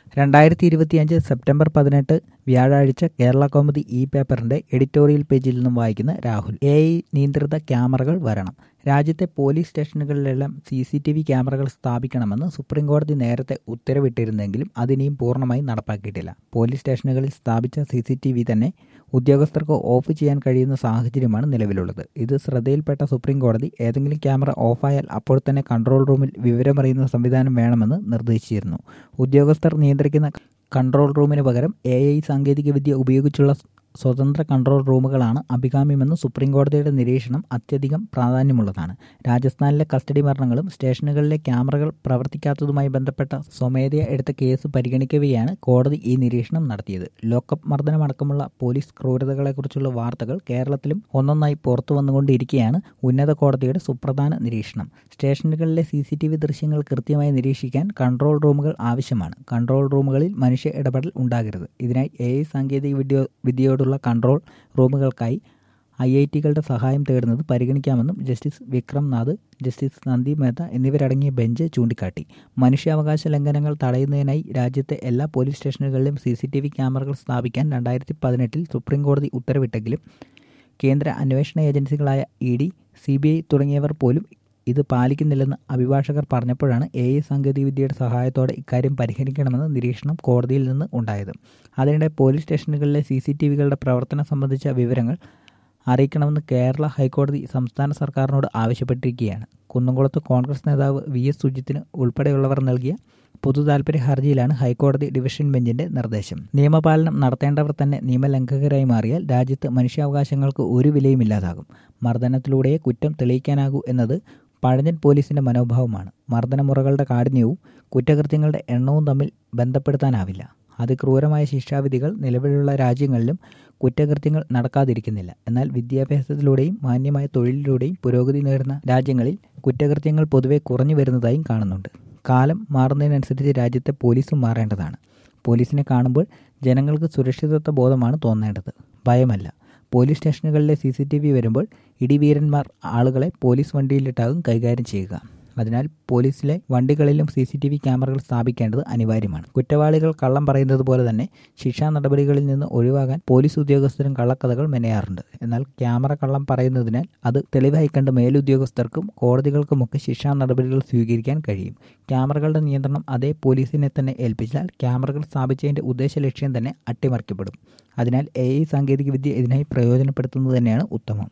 രണ്ടായിരത്തി ഇരുപത്തിയഞ്ച് സെപ്റ്റംബർ പതിനെട്ട് വ്യാഴാഴ്ച കേരള കൗമുദി ഇ പേപ്പറിന്റെ എഡിറ്റോറിയൽ പേജിൽ നിന്നും വായിക്കുന്ന രാഹുൽ എ ഐ നിയന്ത്രിത ക്യാമറകൾ വരണം രാജ്യത്തെ പോലീസ് സ്റ്റേഷനുകളിലെല്ലാം സി സി ടി വി ക്യാമറകൾ സ്ഥാപിക്കണമെന്ന് സുപ്രീംകോടതി നേരത്തെ ഉത്തരവിട്ടിരുന്നെങ്കിലും അതിനിയും പൂർണ്ണമായി നടപ്പാക്കിയിട്ടില്ല പോലീസ് സ്റ്റേഷനുകളിൽ സ്ഥാപിച്ച സി സി ടി വി തന്നെ ഉദ്യോഗസ്ഥർക്ക് ഓഫ് ചെയ്യാൻ കഴിയുന്ന സാഹചര്യമാണ് നിലവിലുള്ളത് ഇത് ശ്രദ്ധയിൽപ്പെട്ട സുപ്രീംകോടതി ഏതെങ്കിലും ക്യാമറ ഓഫായാൽ അപ്പോൾ തന്നെ കൺട്രോൾ റൂമിൽ വിവരമറിയുന്ന സംവിധാനം വേണമെന്ന് നിർദ്ദേശിച്ചിരുന്നു ഉദ്യോഗസ്ഥർ നിയന്ത്രിക്കുന്ന കൺട്രോൾ റൂമിന് പകരം എ ഐ സാങ്കേതികവിദ്യ ഉപയോഗിച്ചുള്ള സ്വതന്ത്ര കൺട്രോൾ റൂമുകളാണ് അഭികാമ്യമെന്ന് സുപ്രീംകോടതിയുടെ നിരീക്ഷണം അത്യധികം പ്രാധാന്യമുള്ളതാണ് രാജസ്ഥാനിലെ കസ്റ്റഡി മരണങ്ങളും സ്റ്റേഷനുകളിലെ ക്യാമറകൾ പ്രവർത്തിക്കാത്തതുമായി ബന്ധപ്പെട്ട സ്വമേധയ എടുത്ത കേസ് പരിഗണിക്കവെയാണ് കോടതി ഈ നിരീക്ഷണം നടത്തിയത് ലോക്കപ്പ് മർദ്ദനമടക്കമുള്ള പോലീസ് ക്രൂരതകളെക്കുറിച്ചുള്ള വാർത്തകൾ കേരളത്തിലും ഒന്നൊന്നായി പുറത്തു വന്നുകൊണ്ടിരിക്കെയാണ് ഉന്നത കോടതിയുടെ സുപ്രധാന നിരീക്ഷണം സ്റ്റേഷനുകളിലെ സി സി ടി വി ദൃശ്യങ്ങൾ കൃത്യമായി നിരീക്ഷിക്കാൻ കൺട്രോൾ റൂമുകൾ ആവശ്യമാണ് കൺട്രോൾ റൂമുകളിൽ മനുഷ്യ ഇടപെടൽ ഉണ്ടാകരുത് ഇതിനായി എ ഐ സാങ്കേതിക വിദ്യ വിദ്യയോടുള്ള കൺട്രോൾ റൂമുകൾക്കായി ഐ ഐ ടികളുടെ സഹായം തേടുന്നത് പരിഗണിക്കാമെന്നും ജസ്റ്റിസ് വിക്രം നാഥ് ജസ്റ്റിസ് സന്ദീപ് മേത്ത എന്നിവരടങ്ങിയ ബെഞ്ച് ചൂണ്ടിക്കാട്ടി മനുഷ്യാവകാശ ലംഘനങ്ങൾ തടയുന്നതിനായി രാജ്യത്തെ എല്ലാ പോലീസ് സ്റ്റേഷനുകളിലും സി സി ടി വി ക്യാമറകൾ സ്ഥാപിക്കാൻ രണ്ടായിരത്തി പതിനെട്ടിൽ സുപ്രീംകോടതി ഉത്തരവിട്ടെങ്കിലും കേന്ദ്ര അന്വേഷണ ഏജൻസികളായ E D C B I തുടങ്ങിയവർ പോലും ഇത് പാലിക്കുന്നില്ലെന്ന് അഭിഭാഷകർ പറഞ്ഞപ്പോഴാണ് എ ഐ സാങ്കേതികവിദ്യയുടെ സഹായത്തോടെ ഇക്കാര്യം പരിഹരിക്കണമെന്ന നിരീക്ഷണം കോടതിയിൽ നിന്ന് ഉണ്ടായത് അതിനിടെ പോലീസ് സ്റ്റേഷനുകളിലെ സി സി ടി വികളുടെ പ്രവർത്തനം സംബന്ധിച്ച വിവരങ്ങൾ അറിയിക്കണമെന്ന് കേരള ഹൈക്കോടതി സംസ്ഥാന സർക്കാരിനോട് ആവശ്യപ്പെട്ടിരിക്കുകയാണ് കുന്നംകുളത്ത് കോൺഗ്രസ് നേതാവ് വി എസ് സുജിത്തിന് ഉൾപ്പെടെയുള്ളവർ നൽകിയ പൊതു താൽപര്യ ഹർജിയിലാണ് ഹൈക്കോടതി ഡിവിഷൻ ബെഞ്ചിന്റെ നിർദ്ദേശം നിയമപാലനം നടത്തേണ്ടവർ തന്നെ നിയമലംഘകരായി മാറിയാൽ രാജ്യത്ത് മനുഷ്യാവകാശങ്ങൾക്ക് ഒരു വിലയുമില്ലാതാകും മർദ്ദനത്തിലൂടെ കുറ്റം തെളിയിക്കാനാകൂ എന്നത് പഴഞ്ഞൻ പോലീസിന്റെ മനോഭാവമാണ് മർദ്ദനമുറകളുടെ കാഠിന്യവും കുറ്റകൃത്യങ്ങളുടെ എണ്ണവും തമ്മിൽ ബന്ധപ്പെടുത്താനാവില്ല അതിക്രൂരമായ ശിക്ഷാവിധികൾ നിലവിലുള്ള രാജ്യങ്ങളിലും കുറ്റകൃത്യങ്ങൾ നടക്കാതിരിക്കുന്നില്ല എന്നാൽ വിദ്യാഭ്യാസത്തിലൂടെയും മാന്യമായ തൊഴിലിലൂടെയും പുരോഗതി നേടുന്ന രാജ്യങ്ങളിൽ കുറ്റകൃത്യങ്ങൾ പൊതുവെ കുറഞ്ഞു വരുന്നതായും കാണുന്നുണ്ട് കാലം മാറുന്നതിനനുസരിച്ച് രാജ്യത്തെ പോലീസും മാറേണ്ടതാണ് പോലീസിനെ കാണുമ്പോൾ ജനങ്ങൾക്ക് സുരക്ഷിതത്വ ബോധമാണ് തോന്നേണ്ടത് ഭയമല്ല പോലീസ് സ്റ്റേഷനുകളിലെ സി സി ടി വി വരുമ്പോൾ ഇടിവീരന്മാർ ആളുകളെ പോലീസ് വണ്ടിയിലിട്ടാകും കൈകാര്യം ചെയ്യുക അതിനാൽ പോലീസിലെ വണ്ടികളിലും സി സി ടി വി ക്യാമറകൾ സ്ഥാപിക്കേണ്ടത് അനിവാര്യമാണ് കുറ്റവാളികൾ കള്ളം പറയുന്നത് പോലെ തന്നെ ശിക്ഷാ നടപടികളിൽ നിന്ന് ഒഴിവാകാൻ പോലീസ് ഉദ്യോഗസ്ഥരും കള്ളക്കഥകൾ മെനയാറുണ്ട് എന്നാൽ ക്യാമറ കള്ളം പറയുന്നതിനാൽ അത് തെളിവായി കണ്ട് മേലുദ്യോഗസ്ഥർക്കും കോടതികൾക്കുമൊക്കെ ശിക്ഷാ നടപടികൾ സ്വീകരിക്കാൻ കഴിയും ക്യാമറകളുടെ നിയന്ത്രണം അതേ പോലീസിനെ തന്നെ ഏൽപ്പിച്ചാൽ ക്യാമറകൾ സ്ഥാപിച്ചതിന്റെ ഉദ്ദേശ ലക്ഷ്യം തന്നെ അട്ടിമറിക്കപ്പെടും അതിനാൽ എ ഐ സാങ്കേതികവിദ്യ ഇതിനായി പ്രയോജനപ്പെടുത്തുന്നത് തന്നെയാണ് ഉത്തമം